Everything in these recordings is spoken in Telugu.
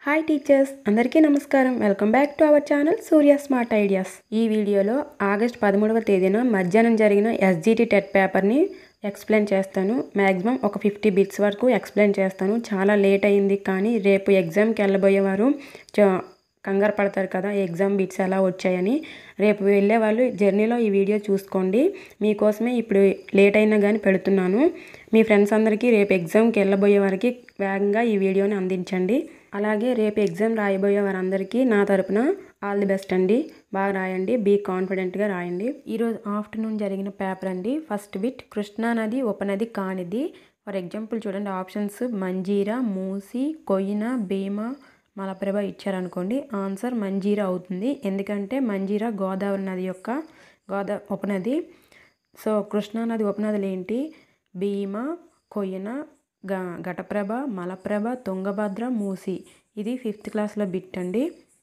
హాయ్ టీచర్స్ అందరికీ నమస్కారం welcome back to our channel Surya smart ideas ఈ వీడియోలో ఆగస్ట్ పదమూడవ తేదీన మధ్యాహ్నం జరిగిన ఎస్జిటి టెట్ పేపర్ని ఎక్స్ప్లెయిన్ చేస్తాను మ్యాక్సిమం ఒక ఫిఫ్టీ బిట్స్ వరకు ఎక్స్ప్లెయిన్ చేస్తాను చాలా లేట్ అయింది కానీ రేపు ఎగ్జామ్కి వెళ్ళబోయేవారు చ- కంగారు పడతారు కదా ఎగ్జామ్ బిట్స్ ఎలా వచ్చాయని రేపు వెళ్ళే వాళ్ళు జర్నీలో ఈ వీడియో చూసుకోండి మీకోసమే ఇప్పుడు లేట్ అయినా కానీ పెడుతున్నాను మీ ఫ్రెండ్స్ అందరికీ రేపు ఎగ్జామ్కి వెళ్ళబోయే వారికి వేగంగా ఈ వీడియోని అందించండి అలాగే రేపు ఎగ్జామ్ రాయబోయే వారందరికీ నా తరపున ఆల్ ది బెస్ట్ అండి బాగా రాయండి బీ కాన్ఫిడెంట్గా రాయండి ఈరోజు ఆఫ్టర్నూన్ జరిగిన పేపర్ అండి ఫస్ట్ బిట్ కృష్ణానది ఉపనది కానిది ఫర్ ఎగ్జాంపుల్ చూడండి ఆప్షన్స్ మంజీరా మూసి కొయ్యిన భీమా మలప్రభ ఇచ్చారనుకోండి ఆన్సర్ మంజీరా అవుతుంది ఎందుకంటే మంజీరా గోదావరి నది యొక్క గోదా ఉపనది సో కృష్ణానది ఉపనదులు ఏంటి భీమ కొయ్యన గ ఘటప్రభ మలప్రభ తుంగభద్ర మూసి ఇది ఫిఫ్త్ క్లాస్లో బిట్ అండి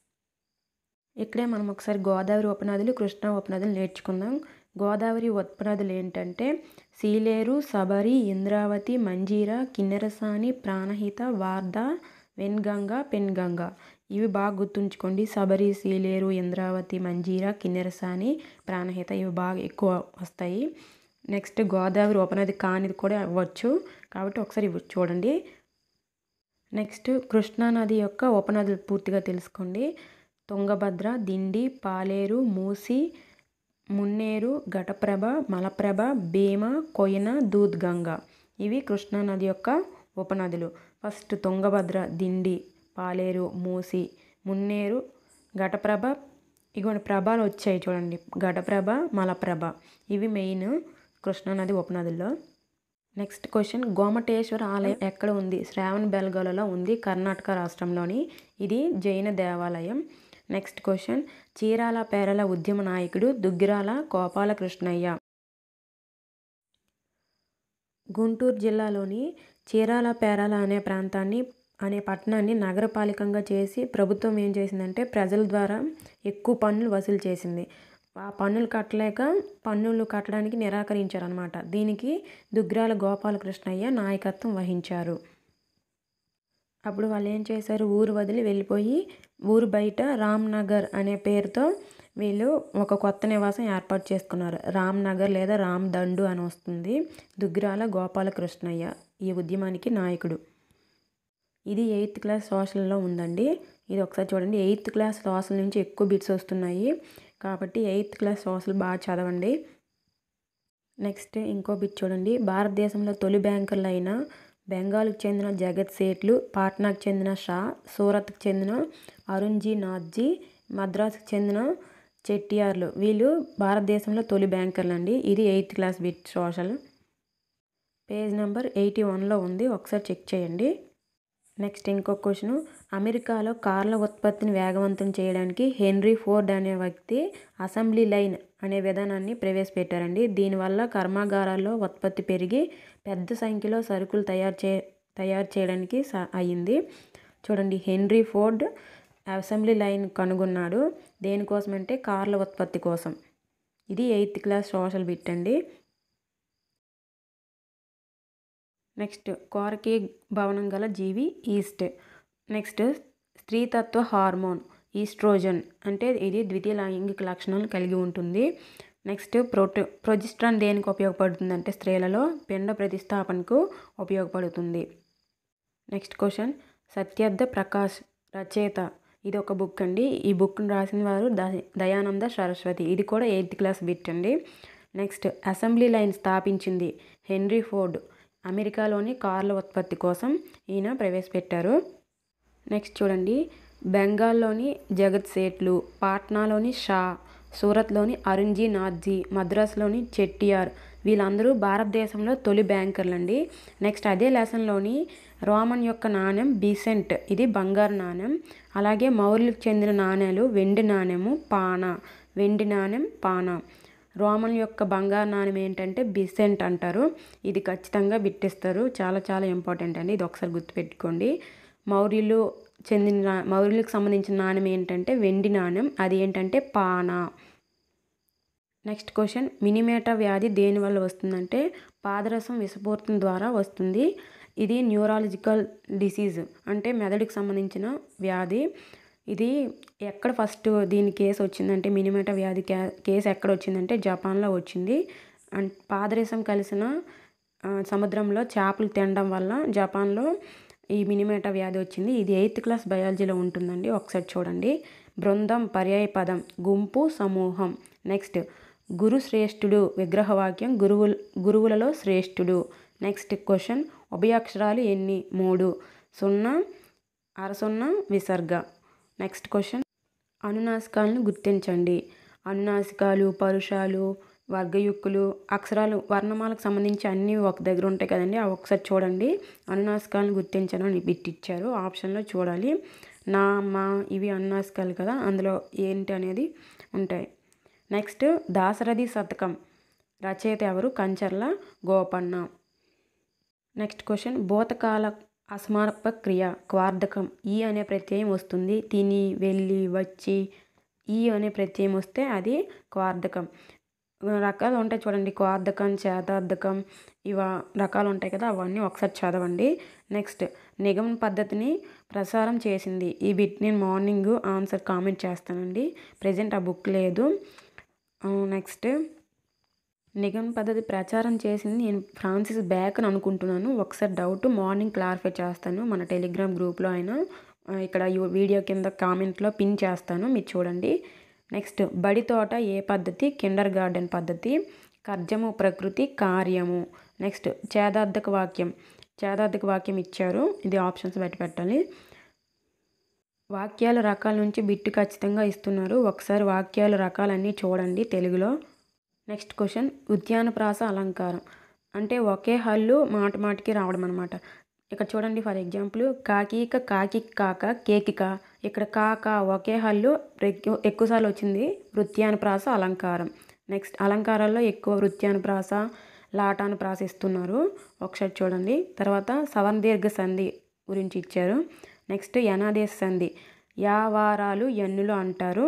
ఇక్కడే మనం ఒకసారి గోదావరి ఉపనదులు కృష్ణా ఉపనదులు నేర్చుకుందాం గోదావరి ఉపనదులు ఏంటంటే సీలేరు సబరి ఇంద్రావతి మంజీరా కిన్నెరసాని ప్రాణహిత వార్ధ వెన్గంగ పెన్గంగ ఇవి బాగా గుర్తుంచుకోండి సబరి సీలేరు ఇంద్రావతి మంజీరా కిన్నెరసాని ప్రాణహిత ఇవి బాగా ఎక్కువ వస్తాయి నెక్స్ట్ గోదావరి ఉపనది కానిది కూడా అవ్వచ్చు కాబట్టి ఒకసారి ఇవి చూడండి నెక్స్ట్ కృష్ణానది యొక్క ఉపనదులు పూర్తిగా తెలుసుకోండి తుంగభద్ర దిండి పాలేరు మూసి మున్నేరు ఘటప్రభ మలప్రభ భీమ కొయ్యన దూద్గంగ ఇవి కృష్ణానది యొక్క ఉపనదులు ఫస్ట్ తుంగభద్ర దిండి పాలేరు మూసి మున్నేరు ఘటప్రభ ఇగోండి ప్రభాలు వచ్చాయి చూడండి ఘటప్రభ మలప్రభ ఇవి మెయిన్ కృష్ణానది ఉపనదుల్లో నెక్స్ట్ క్వశ్చన్ గోమటేశ్వర ఆలయం ఎక్కడ ఉంది శ్రావణ బెల్గోలలో ఉంది కర్ణాటక రాష్ట్రంలోని ఇది జైన దేవాలయం నెక్స్ట్ క్వశ్చన్ చీరాల పేరల ఉద్యమ నాయకుడు దుగ్గిరాల గోపాలకృష్ణయ్య గుంటూరు జిల్లాలోని చీరాల పేరాల అనే ప్రాంతాన్ని అనే పట్టణాన్ని నగరపాలికంగా చేసి ప్రభుత్వం ఏం చేసిందంటే ప్రజల ద్వారా ఎక్కువ పన్నులు వసూలు చేసింది ఆ పన్నులు కట్టలేక పన్నులు కట్టడానికి నిరాకరించారనమాట దీనికి దుగ్గిరాల గోపాలకృష్ణయ్య నాయకత్వం వహించారు అప్పుడు వాళ్ళు ఏం చేశారు ఊరు వదిలి వెళ్ళిపోయి ఊరు బయట రామ్నగర్ అనే పేరుతో వీళ్ళు ఒక కొత్త నివాసం ఏర్పాటు చేసుకున్నారు రామ్నగర్ లేదా రామ్ దండు అని వస్తుంది దుగ్గిరాల గోపాలకృష్ణయ్య ఈ ఉద్యమానికి నాయకుడు ఇది ఎయిత్ క్లాస్ సోషల్లో ఉందండి ఇది ఒకసారి చూడండి ఎయిత్ క్లాస్ సోషల్ నుంచి ఎక్కువ బిట్స్ వస్తున్నాయి కాబట్టి ఎయిత్ క్లాస్ సోషల్ బాగా చదవండి నెక్స్ట్ ఇంకో బిట్ చూడండి భారతదేశంలో తొలి బ్యాంకర్లు అయిన బెంగాల్కి చెందిన జగత్ సేట్లు పాట్నాకు చెందిన షా సూరత్కి చెందిన అరుణ్జీ నాథ్జీ మద్రాసుకు చెందిన చెట్టియార్లు వీళ్ళు భారతదేశంలో తొలి బ్యాంకర్లు అండి ఇది eighth class bit social page number eighty వన్లో ఉంది ఒకసారి చెక్ చేయండి నెక్స్ట్ ఇంకో క్వశ్చన్ అమెరికాలో కార్ల ఉత్పత్తిని వేగవంతం చేయడానికి హెన్రీ ఫోర్డ్ అనే వ్యక్తి అసెంబ్లీ లైన్ అనే విధానాన్ని ప్రవేశపెట్టారండి దీనివల్ల కర్మాగారాల్లో ఉత్పత్తి పెరిగి పెద్ద సంఖ్యలో సరుకులు తయారు చే తయారు చేయడానికి స అయ్యింది చూడండి హెన్రీ ఫోర్డ్ అసెంబ్లీ లైన్ కనుగొన్నాడు దేనికోసమంటే కార్ల ఉత్పత్తి కోసం ఇది ఎయిత్ క్లాస్ సోషల్ బిట్ అండి నెక్స్ట్ కోరకి భవనం గల జీవి ఈస్ట్ నెక్స్ట్ స్త్రీతత్వ హార్మోన్ ఈస్ట్రోజన్ అంటే ఇది ద్వితీయ లైంగిక లక్షణాలు కలిగి ఉంటుంది నెక్స్ట్ ప్రోటో ప్రొజిస్ట్రాన్ దేనికి ఉపయోగపడుతుంది అంటే స్త్రీలలో పిండ ప్రతిస్థాపనకు ఉపయోగపడుతుంది నెక్స్ట్ క్వశ్చన్ సత్యర్థ ప్రకాష్ రచయిత ఇది ఒక బుక్ అండి ఈ బుక్ను రాసిన వారు ద- దయానంద సరస్వతి ఇది కూడా ఎయిత్ క్లాస్ బిట్ అండి నెక్స్ట్ అసెంబ్లీ లైన్ స్థాపించింది హెన్రీ ఫోర్డ్ అమెరికాలోని కార్ల ఉత్పత్తి కోసం ఈయన ప్రవేశపెట్టారు నెక్స్ట్ చూడండి బెంగాల్లోని జగత్ సేట్లు పాట్నాలోని షా సూరత్లోని అరుణ్జీ నాథ్జీ మద్రాసులోని చెట్టియార్ వీళ్ళందరూ భారతదేశంలో తొలి బ్యాంకర్లు అండి నెక్స్ట్ అదే లెసన్లోని రోమన్ యొక్క నాణ్యం బీసెంట్ ఇది బంగారు నాణ్యం అలాగే మౌర్యులకు చెందిన నాణ్యాలు వెండి నాణ్యము పాన వెండి నాణ్యం పాన రోమన్ యొక్క బంగారు నాణ్యం ఏంటంటే బిసెంట్ అంటారు ఇది ఖచ్చితంగా బిట్టిస్తారు చాలా చాలా ఇంపార్టెంట్ అండి ఇది ఒకసారి గుర్తుపెట్టుకోండి మౌర్యులు చెందిన నా- మౌర్యులకు సంబంధించిన నాణ్యం ఏంటంటే వెండి నాణ్యం అది ఏంటంటే పానా నెక్స్ట్ క్వశ్చన్ మినిమేటా వ్యాధి దేని వల్ల వస్తుందంటే పాదరసం విషపూరితం ద్వారా వస్తుంది ఇది న్యూరాలజికల్ డిసీజ్ అంటే మెదడుకి సంబంధించిన వ్యాధి ఇది ఎక్కడ ఫస్ట్ దీని కేసు వచ్చిందంటే మినిమేట వ్యాధి కే- కేసు ఎక్కడ వచ్చిందంటే జపాన్లో వచ్చింది అండ్ పాదరేశం కలిసిన ఆ, సముద్రంలో చేపలు తినడం వల్ల జపాన్లో ఈ మినిమేట వ్యాధి వచ్చింది ఇది ఎయిత్ క్లాస్ బయాలజీలో ఉంటుందండి ఒకసారి చూడండి బృందం పర్యాయ పదం గుంపు సమూహం నెక్స్ట్ గురు శ్రేష్ఠుడు విగ్రహవాక్యం గురువు గురువులలో శ్రేష్ఠుడు నెక్స్ట్ క్వశ్చన్ ఉభయాక్షరాలు ఎన్ని మూడు సున్నా అరసున్నా విసర్గ నెక్స్ట్ క్వశ్చన్ అనునాసికాలను గుర్తించండి అనునాసికాలు పరుషాలు వర్గయుక్కులు అక్షరాలు వర్ణమాలకు సంబంధించి అన్నీ ఒక దగ్గర ఉంటాయి కదండి అవి ఒకసారి చూడండి అనునాసికాలను గుర్తించడం అని బిట్ ఇచ్చారు ఆప్షన్లో చూడాలి నా మా ఇవి అనునాసికాలు కదా అందులో ఏంటి అనేది ఉంటాయి నెక్స్ట్ దాశరథి శతకం రచయిత ఎవరు కంచర్ల గోపన్న నెక్స్ట్ క్వశ్చన్ భూతకాల అసమార్ప క్రియ క్వార్ధకం ఈ అనే ప్రత్యయం వస్తుంది తిని వెళ్ళి వచ్చి ఈ అనే ప్రత్యయం వస్తే అది క్వార్ధకం రకాలు ఉంటాయి చూడండి క్వార్ధకం చేతార్థకం ఇవ రకాలు ఉంటాయి కదా అవన్నీ ఒకసారి చదవండి నెక్స్ట్ నిగమన పద్ధతిని ప్రసారం చేసింది ఈ బిట్ నేను మార్నింగ్ ఆన్సర్ కామెంట్ చేస్తానండి ప్రజెంట్ ఆ బుక్ లేదు నెక్స్ట్ నిగమన పద్ధతి ప్రచారం చేసింది నేను ఫ్రాన్సిస్ బ్యాక్ అని అనుకుంటున్నాను ఒకసారి డౌట్ మార్నింగ్ క్లారిఫై చేస్తాను మన టెలిగ్రామ్ గ్రూప్లో అయినా ఆ, ఇక్కడ ఈ వీడియో కింద కామెంట్లో పిన్ చేస్తాను మీరు చూడండి నెక్స్ట్ బడి తోట ఏ పద్ధతి కిండర్ గార్డెన్ పద్ధతి కర్జము ప్రకృతి కార్యము నెక్స్ట్ చేదార్థక వాక్యం చేదార్థక వాక్యం ఇచ్చారు ఇది ఆప్షన్స్ బట్టి పెట్టాలి వాక్యాల రకాల నుంచి బిట్టు ఖచ్చితంగా ఇస్తున్నారు ఒకసారి వాక్యాల రకాలన్నీ చూడండి తెలుగులో నెక్స్ట్ క్వశ్చన్ ఉద్యాన ప్రాస అలంకారం అంటే ఒకే హల్లు మాట మాటికి రావడం అనమాట ఇక్కడ చూడండి ఫర్ ఎగ్జాంపుల్ కాకిక కాకి కాక కేకిక ఇక్కడ కాక ఒకే హల్లు ఎక్కు- ఎక్కువసార్లు వచ్చింది వృత్యాన ప్రాస అలంకారం నెక్స్ట్ అలంకారాల్లో ఎక్కువ వృత్యాన ప్రాస లాటాను ప్రాస ఇస్తున్నారు ఒకసారి చూడండి తర్వాత సవర్ణ దీర్ఘ సంధి గురించి ఇచ్చారు నెక్స్ట్ యనాదేశ సంధి యావారాలు ఎన్నులు అంటారు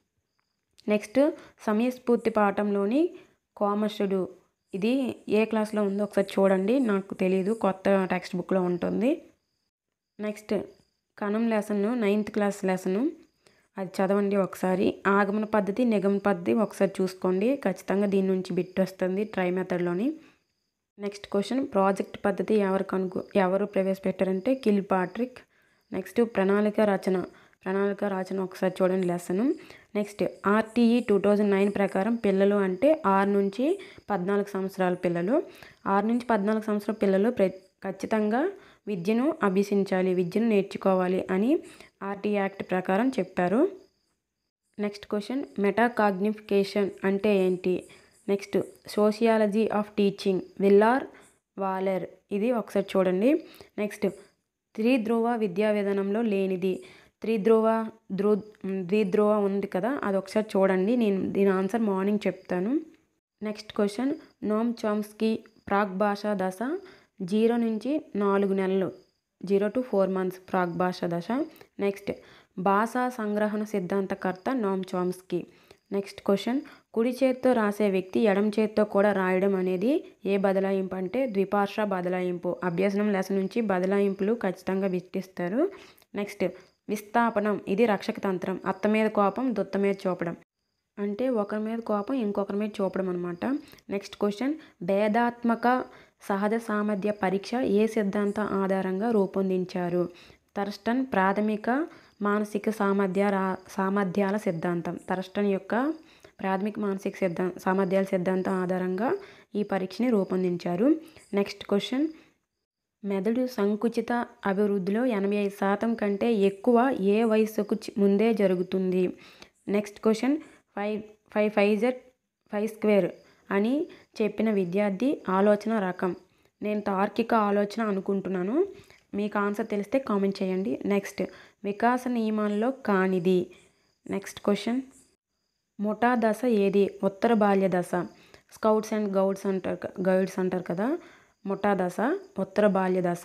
నెక్స్ట్ సమయస్ఫూర్తి పాఠంలోని కోమర్షుడు ఇది ఏ క్లాస్లో ఉందో ఒకసారి చూడండి నాకు తెలియదు కొత్త టెక్స్ట్ బుక్లో ఉంటుంది నెక్స్ట్ కణం లెసన్ నైన్త్ క్లాస్ లెసను అది చదవండి ఒకసారి ఆగమన పద్ధతి నిగమన పద్ధతి ఒకసారి చూసుకోండి ఖచ్చితంగా దీని నుంచి బిట్ వస్తుంది ట్రై మెథడ్లోని నెక్స్ట్ క్వశ్చన్ ప్రాజెక్ట్ పద్ధతి ఎవరు కనుగో ఎవరు ప్రవేశపెట్టారంటే కిల్ పాట్రిక్ నెక్స్ట్ ప్రణాళిక రచన ప్రణాళిక రచన ఒకసారి చూడండి lesson next RTE two thousand nine ప్రకారం పిల్లలు అంటే ఆరు నుంచి పద్నాలుగు సంవత్సరాల పిల్లలు ఆరు నుంచి పద్నాలుగు సంవత్సరాల పిల్లలు ప్ర ఖచ్చితంగా విద్యను అభ్యసించాలి విద్యను నేర్చుకోవాలి అని ఆర్టీ యాక్ట్ ప్రకారం చెప్పారు నెక్స్ట్ క్వశ్చన్ మెటాకాగ్నిఫికేషన్ అంటే ఏంటి next sociology of teaching Willard Waller ఇది ఒకసారి చూడండి నెక్స్ట్ త్రిధ్రువ విద్యా విధానంలో లేనిది త్రిధ్రువ ధ్రు ద్విధ్రువ ఉంది కదా అది ఒకసారి చూడండి నేను దీని ఆన్సర్ మార్నింగ్ చెప్తాను నెక్స్ట్ క్వశ్చన్ నోమ్ చామ్స్కీ ప్రాగ్ భాషా దశ జీరో నుంచి నాలుగు నెలలు జీరో టు ఫోర్ మంత్స్ ప్రాగ్ భాషా దశ నెక్స్ట్ భాషా సంగ్రహణ సిద్ధాంతకర్త నోమ్ చామ్స్కీ నెక్స్ట్ క్వశ్చన్ కుడి చేత్తో రాసే వ్యక్తి ఎడమ చేత్తో కూడా రాయడం అనేది ఏ బదలాయింపు అంటే ద్విపార్శ్వ బదలాయింపు అభ్యసనం లెసన్ నుంచి బదలాయింపులు ఖచ్చితంగా విష్టిస్తారు నెక్స్ట్ విస్థాపనం ఇది రక్షక తంత్రం అత్త మీద కోపం దుత్త మీద చూపడం అంటే ఒకరి మీద కోపం ఇంకొకరి మీద చూపడం అనమాట నెక్స్ట్ క్వశ్చన్ భేదాత్మక సహజ సామర్థ్య పరీక్ష ఏ సిద్ధాంతం ఆధారంగా రూపొందించారు థర్స్టన్ ప్రాథమిక మానసిక సామర్థ్య రా సామర్థ్యాల సిద్ధాంతం థర్స్టన్ యొక్క ప్రాథమిక మానసిక సిద్ధా సామర్థ్యాల సిద్ధాంతం ఆధారంగా ఈ పరీక్షని రూపొందించారు నెక్స్ట్ క్వశ్చన్ మెదడు సంకుచిత అభివృద్ధిలో ఎనభై ఐదు శాతం కంటే ఎక్కువ ఏ వయసుకు చి- ముందే జరుగుతుంది నెక్స్ట్ క్వశ్చన్ ఫైవ్ ఫైవ్ ఫైజర్ ఫైవ్ స్క్వేర్ అని చెప్పిన విద్యార్థి ఆలోచన రకం నేను తార్కిక ఆలోచన అనుకుంటున్నాను మీకు ఆన్సర్ తెలిస్తే కామెంట్ చేయండి నెక్స్ట్ వికాస నియమాల్లో కానిది నెక్స్ట్ క్వశ్చన్ ముఠా దశ ఏది ఉత్తర బాల్య దశ స్కౌట్స్ అండ్ గౌడ్స్ అంటారు క- గైడ్స్ అంటారు కదా ముఠా దశ ఉత్తర బాల్య దశ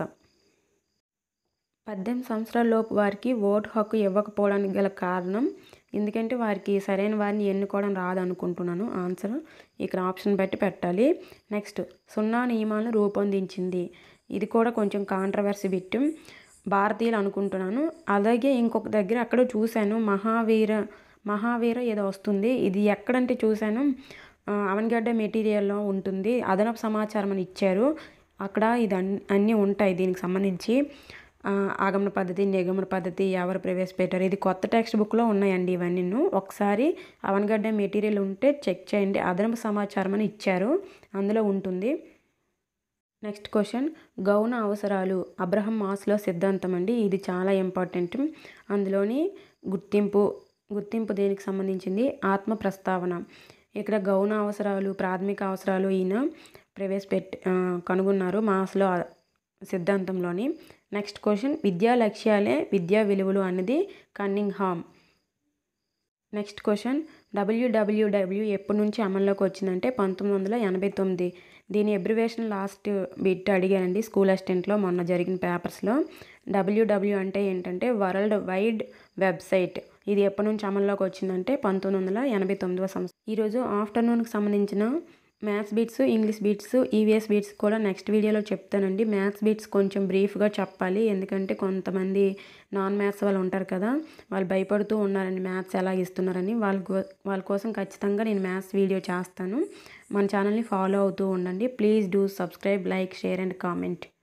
పద్దెనిమిది సంవత్సరాల లోపు వారికి ఓటు హక్కు ఇవ్వకపోవడానికి గల కారణం ఎందుకంటే వారికి సరైన వారిని ఎన్నుకోవడం రాదనుకుంటున్నాను ఆన్సర్ ఇక్కడ ఆప్షన్ బట్టి పెట్టాలి నెక్స్ట్ సున్నా నియమాలను రూపొందించింది ఇది కూడా కొంచెం కాంట్రవర్సీ బిట్ భారతీయులు అనుకుంటున్నాను అలాగే ఇంకొక దగ్గర అక్కడ చూశాను మహావీర మహావీర ఏదో వస్తుంది ఇది ఎక్కడంటే చూశాను ఆ, అవన్గడ్డ మెటీరియల్లో ఉంటుంది అదనపు సమాచారం అని ఇచ్చారు అక్కడ ఇది అన్ అన్నీ ఉంటాయి దీనికి సంబంధించి ఆ, ఆగమన పద్ధతి నిగమన పద్ధతి ఎవరు ప్రవేశపెట్టారు ఇది కొత్త టెక్స్ట్ బుక్లో ఉన్నాయండి ఇవన్నీ ఒకసారి అవన్గడ్డ మెటీరియల్ ఉంటే చెక్ చేయండి అదనపు సమాచారం అని ఇచ్చారు అందులో ఉంటుంది నెక్స్ట్ క్వశ్చన్ గౌణ అవసరాలు అబ్రహం మాస్లో సిద్ధాంతం అండి ఇది చాలా ఇంపార్టెంట్ అందులోని గుర్తింపు గుర్తింపు దేనికి సంబంధించింది ఆత్మ ప్రస్తావన ఇక్కడ గౌణ అవసరాలు ప్రాథమిక అవసరాలు ఈయన ప్రవేశపెట్టి ఆ, కనుగొన్నారు మాస్లో ఆ సిద్ధాంతంలోని నెక్స్ట్ క్వశ్చన్ విద్యా లక్ష్యాలే విద్యా విలువలు అనేది Cunningham next question WWW ఎప్పటి నుంచి అమల్లోకి వచ్చిందంటే పంతొమ్మిది వందల ఎనభై తొమ్మిది దీని ఎబ్రివేషన్ లాస్ట్ బిట్ అడిగానండి స్కూల్ అసిస్టెంట్లో మొన్న జరిగిన పేపర్స్లో డబ్ల్యూడబ్ల్యూ అంటే ఏంటంటే వరల్డ్ వైడ్ వెబ్సైట్ ఇది ఎప్పటి నుంచి అమల్లోకి వచ్చిందంటే పంతొమ్మిది వందల ఎనభై తొమ్మిదవ సంవత్సరం ఈరోజు ఆఫ్టర్నూన్కి సంబంధించిన maths bits English bits EVS bits కూడా నెక్స్ట్ వీడియోలో చెప్తానండి మ్యాథ్స్ బీట్స్ కొంచెం బ్రీఫ్గా చెప్పాలి ఎందుకంటే కొంతమంది నాన్ మ్యాథ్స్ వాళ్ళు ఉంటారు కదా వాళ్ళు భయపడుతూ ఉన్నారండి మ్యాథ్స్ ఎలా ఇస్తున్నారని వాళ్ళ కో- వాళ్ళ కోసం ఖచ్చితంగా నేను మ్యాథ్స్ వీడియో చేస్తాను మన ఛానల్ని ఫాలో అవుతూ ఉండండి please do subscribe like share and comment